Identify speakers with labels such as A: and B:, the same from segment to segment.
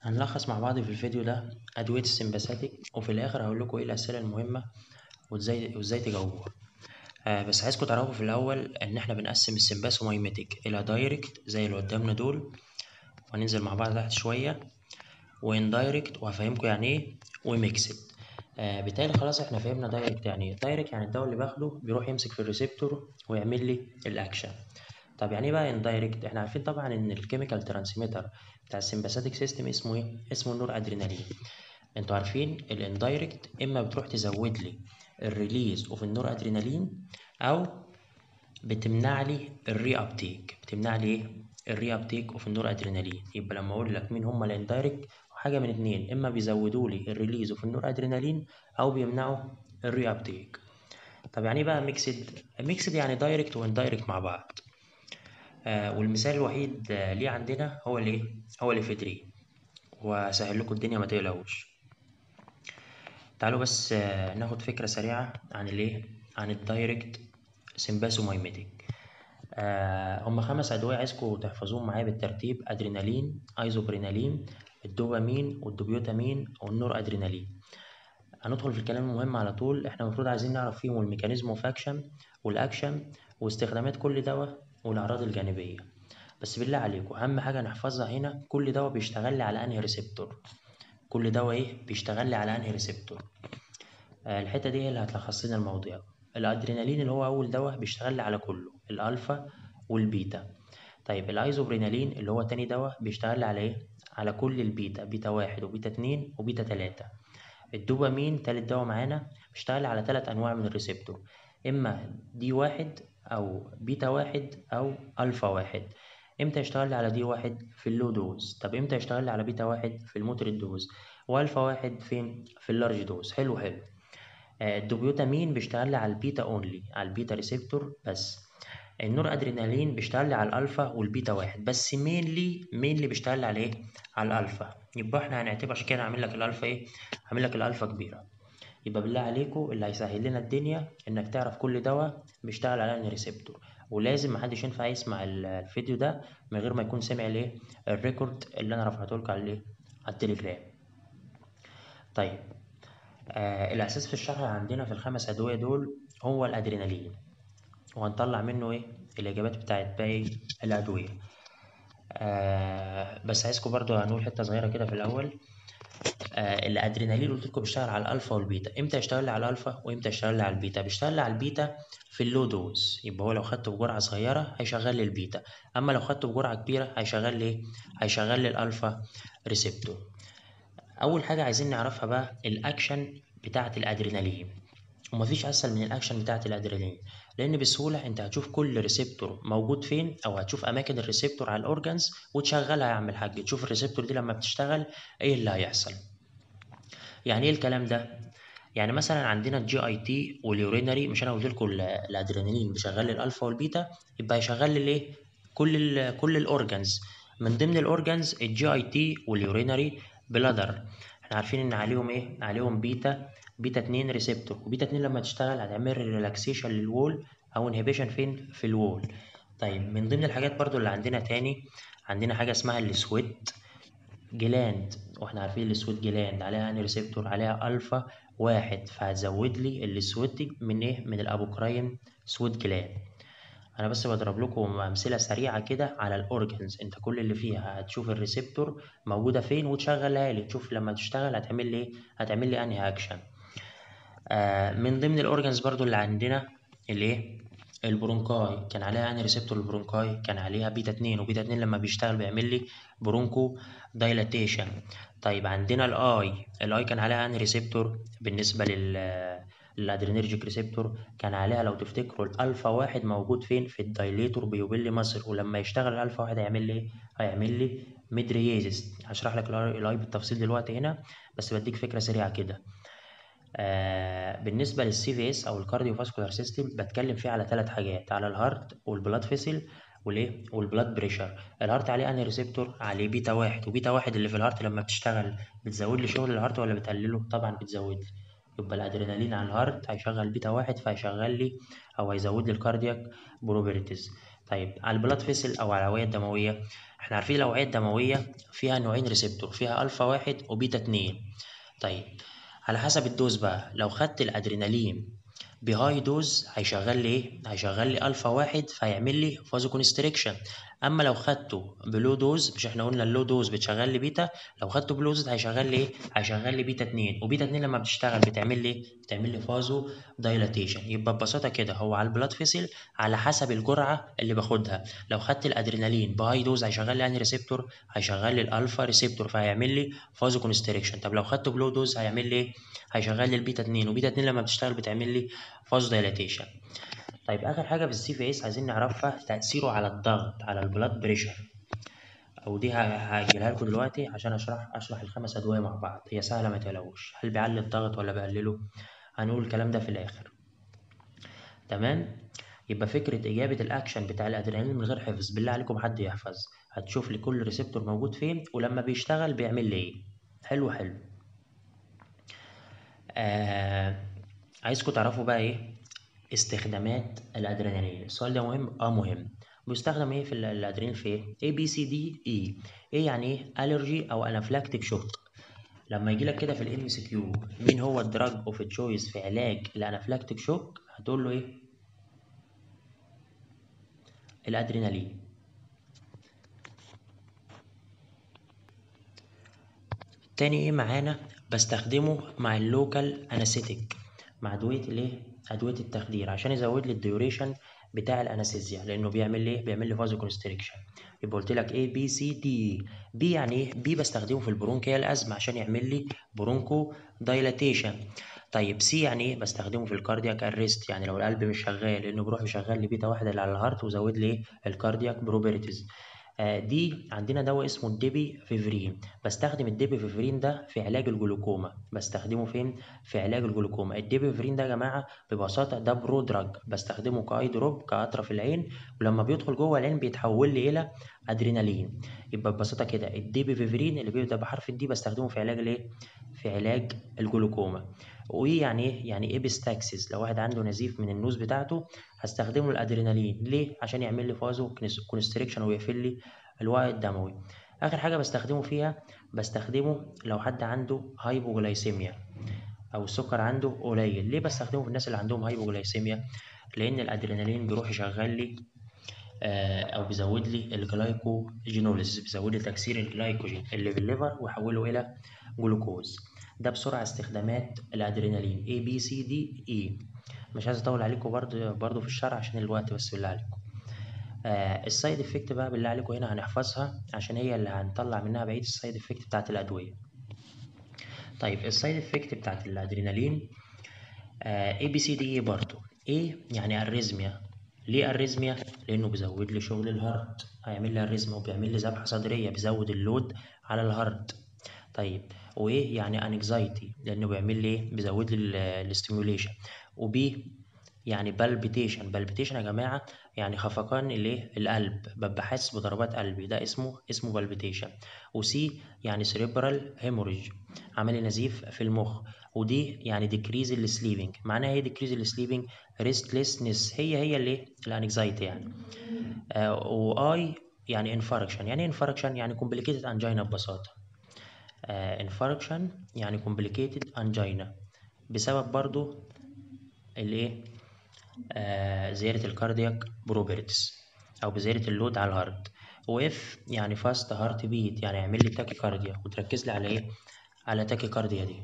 A: هنلخص مع بعض في الفيديو ده أدوية السمباثيك وفي الآخر هقول لكم إيه الأسئلة المهمة وإزاي وإزاي تجاوبوها آه بس عايزكم تعرفوا في الأول إن إحنا بنقسم السمباثومايميتك إلى دايركت زي اللي قدامنا دول وهننزل مع بعض تحت شوية واندايركت وهفهمكم يعني إيه وميكسد آه بالتالي خلاص إحنا فهمنا دايركت يعني إيه دايركت يعني الدواء اللي باخده بيروح يمسك في الريسبتور ويعمل لي الأكشن طب يعني ايه بقى اندايركت احنا عارفين طبعا ان الكيميكال ترانسميتر بتاع السمباثيك سيستم اسمه ايه اسمه النور ادرينالين انتوا عارفين الاندايركت اما بتروح تزود لي الريليز اوف النور ادرينالين او بتمنع لي الري ابتيك بتمنع لي ايه الري ابتيك اوف النور ادرينالين يبقى لما اقول لك مين هما الاندايركت حاجه من اتنين اما بيزودوا لي الريليز اوف النور ادرينالين او بيمنعوا الري ابتيك طب يعني ايه بقى ميكسد ميكسد يعني دايركت واندايركت مع بعض آه والمثال الوحيد آه ليه عندنا هو الايه هو الافيدرين واسهل لكم الدنيا ما تقلقوش تعالوا بس آه ناخد فكره سريعه عن الايه عن الدايركت سمباثومايميتيك آه هم خمس ادويه عايزكم تحفظوهم معايا بالترتيب ادرينالين ايزوبرينالين الدوبامين والدوبيوتامين والنور ادرينالين هندخل في الكلام المهم على طول احنا المفروض عايزين نعرف فيهم الميكانيزم اوف اكشن والاكشن واستخدامات كل دواء والأعراض الجانبية بس بالله عليكم أهم حاجة نحفظها هنا كل دواء بيشتغل لي على أنهي ريسبتور كل دواء إيه بيشتغل لي على أنهي ريسبتور آه الحتة دي هي اللي هتلخص لنا الموضوع الأدرينالين اللي هو أول دواء بيشتغل لي على كله الألفا والبيتا طيب الأيزوبرينالين اللي هو تاني دواء بيشتغل لي على إيه على كل البيتا بيتا واحد وبيتا اتنين وبيتا تلاتة الدوبامين تالت دواء معانا بيشتغل على تلات أنواع من الريسبتور إما دي واحد أو بيتا واحد أو ألفا واحد إمتى يشتغل لي على دي واحد في اللو دوز طب إمتى يشتغل لي على بيتا واحد في المودريت دوز وألفا واحد فين في اللارج دوز حلو حلو آه الدوبيوتامين بيشتغل لي على البيتا أونلي على البيتا ريسبتور بس النور أدرينالين بيشتغل لي على الألفا والبيتا واحد بس مينلي مينلي بيشتغل لي على إيه على الألفا يبقى إحنا هنعتبر عشان كده هعمل لك الألفا إيه هعمل لك الألفا كبيرة يبقى بالله عليكم اللي هيسهل لنا الدنيا انك تعرف كل دواء بيشتغل على انهي ريسبتور ولازم محدش ينفع يسمع الفيديو ده من غير ما يكون سمع الايه الريكورد اللي انا رفعته لكم على الايه على التليجرام طيب آه الاساس في الشرح عندنا في الخمس ادويه دول هو الادرينالين وهنطلع منه ايه الاجابات بتاعت باقي الادويه آه بس عايزكم برضو هنقول حته صغيره كده في الاول آه الادرينالين قلت لكم بيشتغل على الالفا والبيتا امتى يشتغل لي على الالفا وامتى يشتغل لي على البيتا بيشتغل لي على البيتا في اللو دوز يبقى هو لو خدته بجرعه صغيره هيشغل لي البيتا اما لو خدته بجرعه كبيره هيشغل لي هيشغل لي الالفا ريسبتور اول حاجه عايزين نعرفها بقى الاكشن بتاعه الادرينالين ومفيش اسهل من الاكشن بتاعه الادرينالين لان بسهوله انت هتشوف كل ريسبتور موجود فين او هتشوف اماكن الريسبتور على الاورجنز وتشغلها يا عم الحاج تشوف الريسبتور دي لما بتشتغل ايه اللي هيحصل يعني ايه الكلام ده يعني مثلا عندنا الجي اي تي واليورينري مش انا قلت لكم الادرينالين بيشغل لي الالفا والبيتا يبقى هيشغل لي الايه كل ال كل الاورجنز من ضمن الاورجنز الجي اي تي واليورينري بلادر احنا عارفين ان عليهم ايه عليهم بيتا بيتا 2 ريسبتور وبيتا 2 لما تشتغل هتعمل ريلاكسيشن للوول او انهبيشن فين في الوول طيب من ضمن الحاجات برضو اللي عندنا تاني عندنا حاجه اسمها السويت جلاند واحنا عارفين السويت جلاند عليها انهي ريسبتور عليها الفا واحد فهتزود لي السويت من ايه من الابوكراين سويت جلاند انا بس بضرب لكم امثله سريعه كده على الاورجنز انت كل اللي فيها هتشوف الريسبتور موجوده فين وتشغلها لي تشوف لما تشتغل هتعمل لي ايه هتعمل لي انهي اكشن آه من ضمن الاورجنز برضو اللي عندنا الايه البرونكاي كان عليها انهي ريسبتور البرونكاي كان عليها بيتا 2 وبيتا 2 لما بيشتغل بيعمل لي برونكو دايلاتيشن طيب عندنا الاي الاي كان عليها انهي ريسبتور بالنسبه لل الادرينرجيك ريسبتور كان عليها لو تفتكروا الالفا واحد موجود فين في الدايليتور بيوبيلي مصر ولما يشتغل الالفا واحد هيعمل لي هيعمل لي ميدرييزس هشرح لك الاي بالتفصيل دلوقتي هنا بس بديك فكره سريعه كده آه بالنسبه للسي في اس او الكارديو فاسكولار سيستم بتكلم فيه على ثلاث حاجات على الهارت والبلاد فيسل والايه والبلاد بريشر الهارت عليه انهي ريسبتور عليه بيتا واحد وبيتا واحد اللي في الهارت لما بتشتغل بتزود لي شغل الهارت ولا بتقلله طبعا بتزود لي يبقى الادرينالين على الهارت هيشغل بيتا واحد فهيشغل لي او هيزود لي الكاردياك بروبرتيز طيب على البلاد فيسل او على الاوعيه الدمويه احنا عارفين الاوعيه الدمويه فيها نوعين ريسبتور فيها الفا واحد وبيتا اتنين طيب على حسب الدوز بقى لو خدت الادرينالين بهاي دوز هيشغل لي ايه هيشغل لي الفا واحد فهيعمل لي فازو كونستريكشن اما لو خدته بلو دوز مش احنا قلنا اللو دوز بتشغل لي بيتا لو خدته بلو دوز هيشغل لي ايه هيشغل لي بيتا 2 وبيتا 2 لما بتشتغل بتعمل لي بتعمل لي فازو دايلاتيشن يبقى ببساطه كده هو على البلاد فيسل على حسب الجرعه اللي باخدها لو خدت الادرينالين بهاي دوز هيشغل لي انهي ريسبتور هيشغل لي الالفا ريسبتور فهيعمل لي فازو كونستريكشن طب لو خدته بلو دوز هيعمل لي ايه هيشغل لي البيتا 2 وبيتا 2 لما بتشتغل بتعمل لي فازو دايلاتيشن طيب اخر حاجه في السي في اس عايزين نعرفها تاثيره على الضغط على البلاد بريشر او دي هاجيلها لكم دلوقتي عشان اشرح اشرح الخمس ادويه مع بعض هي سهله ما تقلقوش هل بيعلي الضغط ولا بيقلله هنقول الكلام ده في الاخر تمام يبقى فكره اجابه الاكشن بتاع الادرينالين من غير حفظ بالله عليكم حد يحفظ هتشوف لي كل ريسبتور موجود فين ولما بيشتغل بيعمل لي ايه حلو حلو آه عايزكم تعرفوا بقى ايه استخدامات الادرينالين السؤال ده مهم اه مهم بيستخدم ايه في الادرينالين في ايه A B C D E ايه يعني ايه allergy او anaphylactic shock لما يجي لك كده في الام سي كيو مين هو الدراج اوف تشويس في علاج الانافلاكتيك شوك هتقول له ايه الادرينالين تاني ايه معانا بستخدمه مع اللوكال انستيك مع ادويه الايه ادويه التخدير عشان يزود لي الديوريشن بتاع الانستيزيا لانه بيعمل لي بيعمل لي فازو كونستريكشن يبقى قلت لك ايه بي سي دي بي يعني ايه بي بستخدمه في البرونكيال الازمه عشان يعمل لي برونكو دايلاتيشن طيب سي يعني ايه بستخدمه في الكاردياك اريست يعني لو القلب مش شغال لانه بيروح يشغل لي بيتا واحده اللي على الهارت وزود لي الكاردياك بروبرتيز دي عندنا دواء اسمه الديبي فيفرين بستخدم الديبي فيفرين ده في علاج الجلوكوما بستخدمه فين في علاج الجلوكوما الديبي فيفرين ده يا جماعه ببساطه ده برو دراج بستخدمه كاي دروب كقطره في العين ولما بيدخل جوه العين بيتحول لي الى ادرينالين يبقى ببساطه كده الديبي فيفرين اللي بيبدا بحرف الدي بستخدمه في علاج الايه في علاج الجلوكوما وايه يعني ايه يعني ايبستاكسيس لو واحد عنده نزيف من النوز بتاعته هستخدمه الادرينالين ليه عشان يعمل لي فازو كونستريكشن ويقفل لي الوعي الدموي اخر حاجه بستخدمه فيها بستخدمه لو حد عنده هايبوغلايسيميا او السكر عنده قليل ليه بستخدمه في الناس اللي عندهم هايبوغلايسيميا لان الادرينالين بيروح يشغل لي او بيزود لي الجلايكوجينوليسيس بيزود لي تكسير الجلايكوجين اللي في الليفر ويحوله الى جلوكوز ده بسرعه استخدامات الادرينالين A B C D E مش عايز اطول عليكم برضه برضه في الشرح عشان الوقت بس بالله عليكم آه السايد افكت بقى بالله عليكم هنا هنحفظها عشان هي اللي هنطلع منها بقيه السايد افكت بتاعت الادويه طيب السايد افكت بتاعت الادرينالين آه A B C D E برضه A يعني اريزميا ليه اريزميا لانه بيزود لي شغل الهارت هيعمل لي اريزميا وبيعمل لي ذبحه صدريه بيزود اللود على الهارت طيب وايه يعني انكزايتي لانه بيعمل لي ايه بيزود لي الاستيموليشن وبي يعني بالبيتيشن بالبيتيشن يا جماعه يعني خفقان الايه القلب ببقى حاسس بضربات قلبي ده اسمه اسمه بالبيتيشن وسي يعني سيريبرال هيموريج عمل نزيف في المخ ودي يعني ديكريز السليبنج معناها ايه ديكريز السليبنج ريستلسنس هي هي اللي الانكزايتي يعني آه واي يعني انفاركشن يعني انفاركشن يعني كومبليكيتد انجينا ببساطه انفاركشن uh, يعني complicated angina بسبب برضو الايه آه زيادة الكاردياك بروبرتس او بزيادة اللود على الهارت واف يعني فاست هارت بيت يعني يعمل لي تاكي كارديا وتركز لي على ايه على تاكي كارديا دي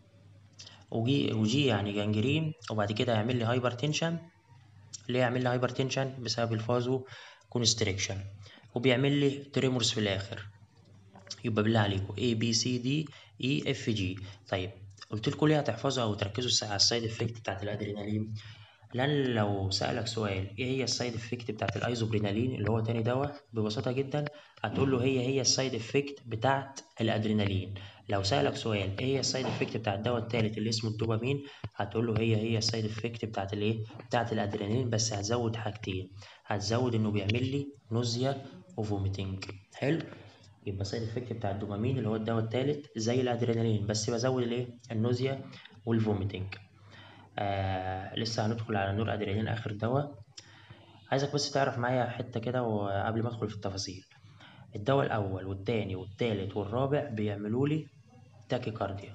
A: وجي وجي يعني جانجرين وبعد كده يعمل لي هايبر تنشن ليه يعمل لي هايبر تنشن بسبب الفازو كونستريكشن وبيعمل لي تريمورز في الاخر يبقى بالله عليكم A B C D E F G طيب قلت لكم ليه هتحفظها وتركزوا على السايد افكت بتاعت الادرينالين لان لو سالك سؤال ايه هي السايد افكت بتاعت الايزوبرينالين اللي هو تاني دواء ببساطه جدا هتقول له هي هي السايد افكت بتاعت الادرينالين لو سالك سؤال ايه هي السايد افكت بتاع الدواء التالت اللي اسمه الدوبامين هتقول له هي هي السايد افكت بتاعت الايه بتاعت الادرينالين بس هتزود حاجتين هتزود انه بيعمل لي نوزيا وفوميتنج حلو يبقى سايد افكت بتاع الدوبامين اللي هو الدواء الثالث زي الادرينالين بس بزود الايه النوزيا والفوميتنج آه لسه هندخل على نور ادرينالين اخر دواء عايزك بس تعرف معايا حتة كده وقبل ما ادخل في التفاصيل الدواء الأول والتاني والتالت والرابع بيعملوا لي تاكيكارديا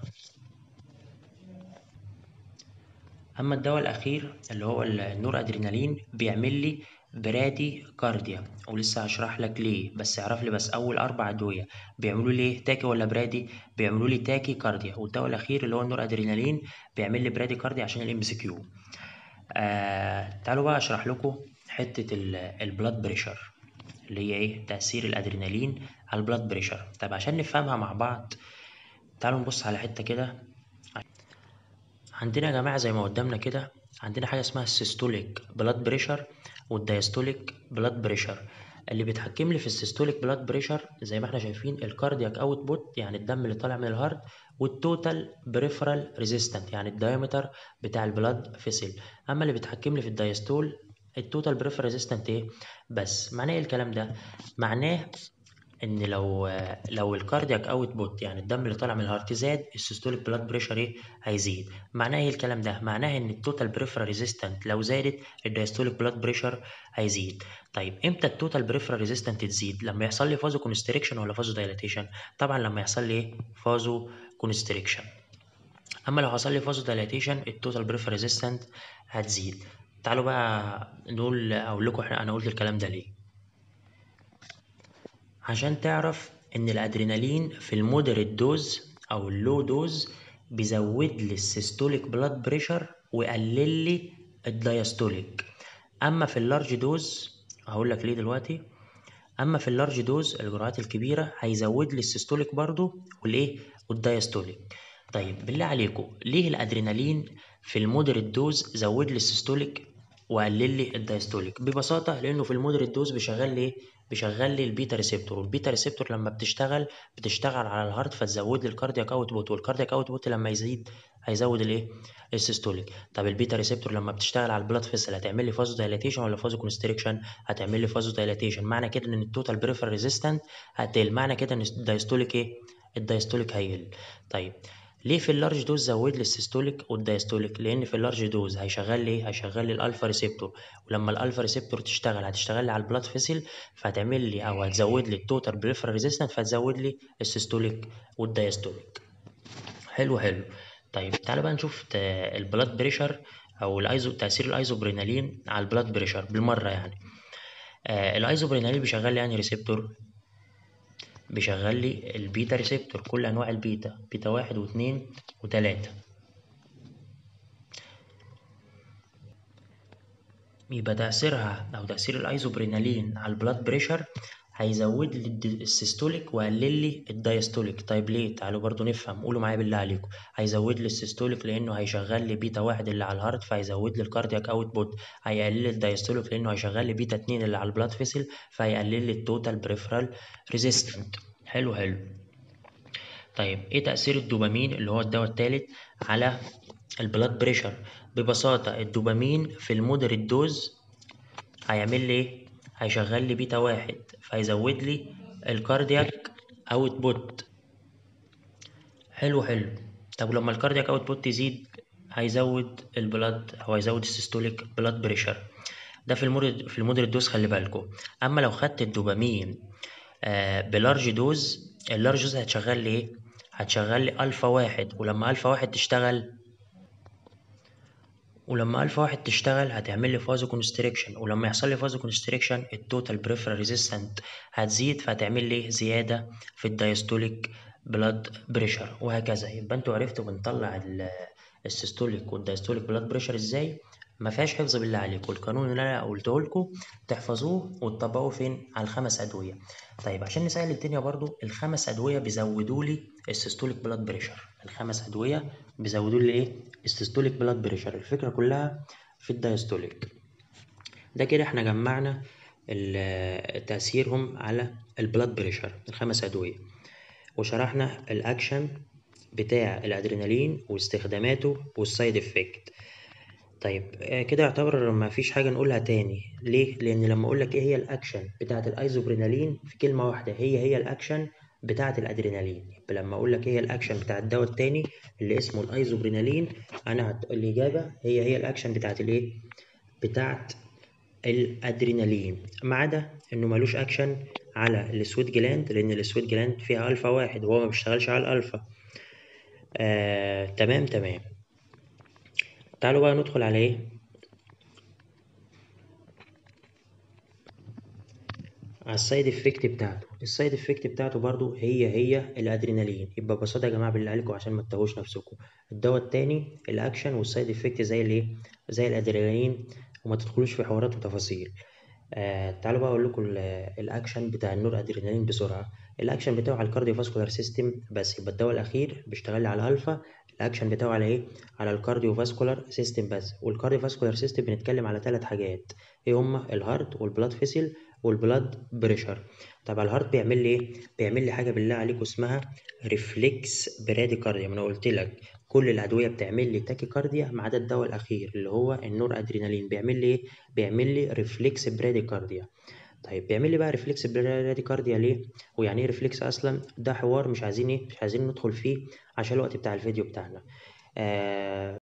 A: أما الدواء الأخير اللي هو النور أدرينالين بيعمل لي برادي كارديا ولسه هشرح لك ليه بس اعرف لي بس أول أربع أدوية بيعملوا لي إيه تاكي ولا برادي بيعملوا لي تاكي كارديا والدواء الأخير اللي هو النور أدرينالين بيعمل لي برادي كارديا عشان الام سي كيو آه تعالوا بقى أشرح لكم حتة البلاد بريشر اللي هي إيه تأثير الأدرينالين على البلاد بريشر طب عشان نفهمها مع بعض تعالوا نبص على حتة كده عندنا يا جماعة زي ما قدامنا كده عندنا حاجة اسمها السيستوليك بلاد بريشر والدايستوليك بلاد بريشر اللي بيتحكم لي في السيستوليك بلاد بريشر زي ما احنا شايفين الكاردياك اوت بوت يعني الدم اللي طالع من الهارت والتوتال بريفرال ريزيستنت يعني الدايمتر بتاع البلاد فيسل اما اللي بيتحكم لي في الدايستول التوتال بريفرال ريزيستنت ايه بس معناه ايه الكلام ده معناه ان لو لو الكاردياك اوت بوت يعني الدم اللي طالع من الهارت زاد السيستوليك بلاد بريشر ايه هيزيد معناه ايه الكلام ده معناه ان التوتال بريفرال ريزيستنت لو زادت الدايستوليك بلاد بريشر هيزيد طيب امتى التوتال بريفرال ريزيستنت تزيد لما يحصل لي فازو كونستريكشن ولا فازو دايلاتيشن طبعا لما يحصل لي ايه فازو كونستريكشن اما لو حصل لي فازو دايلاتيشن التوتال بريفرال ريزيستنت هتزيد تعالوا بقى نقول اقول لكم انا قلت الكلام ده ليه عشان تعرف ان الادرينالين في المودريت دوز او اللو دوز بيزود لي السيستوليك بلاد بريشر ويقلل لي الدايستوليك اما في اللارج دوز هقول لك ليه دلوقتي اما في اللارج دوز الجرعات الكبيره هيزود لي السيستوليك برضو والايه والدايستوليك طيب بالله عليكم ليه الادرينالين في المودريت دوز زود لي السيستوليك وقلل لي الدايستوليك ببساطه لانه في المودريت دوز بيشغل لي بيشغل لي البيتا ريسبتور والبيتا ريسبتور لما بتشتغل بتشتغل على الهارت فتزود لي الكاردياك اوت بوت والكاردياك اوت بوت لما يزيد هيزود الايه السيستوليك طب البيتا ريسبتور لما بتشتغل على البلاد فيسل هتعمل لي فازو دايلاتيشن ولا فازو كونستريكشن هتعمل لي فازو دايلاتيشن معنى كده ان التوتال بريفر ريزيستنت هتقل معنى كده ان الدايستوليك ايه الدايستوليك هيقل طيب ليه في اللارج دوز زود لي السيستوليك والدايستوليك لان في اللارج دوز هيشغل لي هيشغل لي الالفا ريسبتور ولما الالفا ريسبتور تشتغل هتشتغل لي على البلاد فيسل فهتعمل لي او هتزود لي التوتال بريفرال ريزيستنت فهتزود لي السيستوليك والدايستوليك حلو حلو طيب تعالى بقى نشوف البلاد بريشر او الايزو تاثير الايزوبرينالين على البلاد بريشر بالمره يعني آه الايزوبرينالين بيشغل لي يعني ريسبتور بيشغل لي البيتا ريسبتور كل انواع البيتا بيتا واحد واثنين وتلاتة يبقى تأثيرها أو تأثير الأيزوبرينالين على البلاد بريشر هيزود لي السيستوليك ويقلل لي الدايستوليك طيب ليه تعالوا برضو نفهم قولوا معايا بالله عليكم هيزود لي السيستوليك لانه هيشغل لي بيتا واحد اللي على الهارت فهيزود لي الكاردياك اوت بوت هيقلل لي الدايستوليك لانه هيشغل لي بيتا اتنين اللي على البلاد فيسل فهيقلل لي التوتال بريفرال ريزيستنت حلو حلو طيب ايه تأثير الدوبامين اللي هو الدواء الثالث على البلاد بريشر ببساطة الدوبامين في المودريت دوز هيعمل لي ايه هيشغل لي بيتا واحد فهيزود لي الكاردياك اوت بوت حلو حلو طب لما الكاردياك اوت بوت يزيد هيزود البلاد او هيزود السيستوليك بلاد بريشر ده في المودريت في المودريت دوز خلي بالكم اما لو خدت الدوبامين آه بلارج دوز اللارج دوز هتشغل لي ايه هتشغل لي الفا واحد ولما الفا واحد تشتغل ولما الفا واحد تشتغل هتعمل لي فازو كونستريكشن ولما يحصل لي فازو كونستريكشن التوتال بريفرال ريزيستنت هتزيد فهتعمل لي زياده في الدايستوليك بلاد بريشر وهكذا يبقى انتوا عرفتوا بنطلع السيستوليك والدايستوليك بلاد بريشر ازاي ما فيهاش حفظ بالله عليكم القانون اللي انا قلته لكم تحفظوه وتطبقوه فين على الخمس ادويه طيب عشان نسهل الدنيا برضو الخمس ادويه بيزودوا لي السيستوليك بلاد بريشر الخمس ادويه بيزودوا لي ايه السيستوليك بلاد بريشر الفكره كلها في الدايستوليك ده كده احنا جمعنا تاثيرهم على البلاد بريشر الخمس ادويه وشرحنا الاكشن بتاع الادرينالين واستخداماته والسايد افكت طيب كده يعتبر ما فيش حاجه نقولها تاني ليه لان لما اقول لك ايه هي الاكشن بتاعه الايزوبرينالين في كلمه واحده هي هي الاكشن بتاعه الادرينالين يبقى لما اقول لك ايه هي الاكشن بتاع الدواء التاني اللي اسمه الايزوبرينالين انا هت... الاجابه هي هي الاكشن بتاعه الايه بتاعه الادرينالين ما عدا انه ملوش اكشن على السويت جلاند لان السويت جلاند فيها الفا واحد وهو ما بيشتغلش على الالفا آه، تمام تمام تعالوا بقى ندخل على ايه على السايد افكت بتاعته السايد افكت بتاعته برضو هي هي الادرينالين يبقى ببساطه يا جماعه بالله عليكم عشان ما تتوهوش نفسكم الدواء التاني الاكشن والسايد افكت زي الايه زي الادرينالين وما تدخلوش في حوارات وتفاصيل آه تعالوا بقى اقول لكم الاكشن بتاع النور ادرينالين بسرعه الاكشن بتاعه على الكارديو فاسكولار سيستم بس يبقى الدواء الاخير بيشتغل لي على الالفا الاكشن بتاعه على ايه على الكارديو فاسكولار سيستم بس والكارديو فاسكولار سيستم بنتكلم على ثلاث حاجات ايه هما الهارت والبلاد فيسل والبلاد بريشر طب الهارت بيعمل لي ايه بيعمل لي حاجه بالله عليكم اسمها ريفلكس براديكارديا ما انا قلت لك كل الادويه بتعمل لي تاكيكارديا ما عدا الدواء الاخير اللي هو النور ادرينالين بيعمل لي ايه بيعمل لي ريفلكس براديكارديا طيب بيعمل لي بقى ريفلكس براديكارديا ليه ويعني ايه ريفلكس اصلا ده حوار مش عايزين ايه مش عايزين ندخل فيه عشان الوقت بتاع الفيديو بتاعنا آه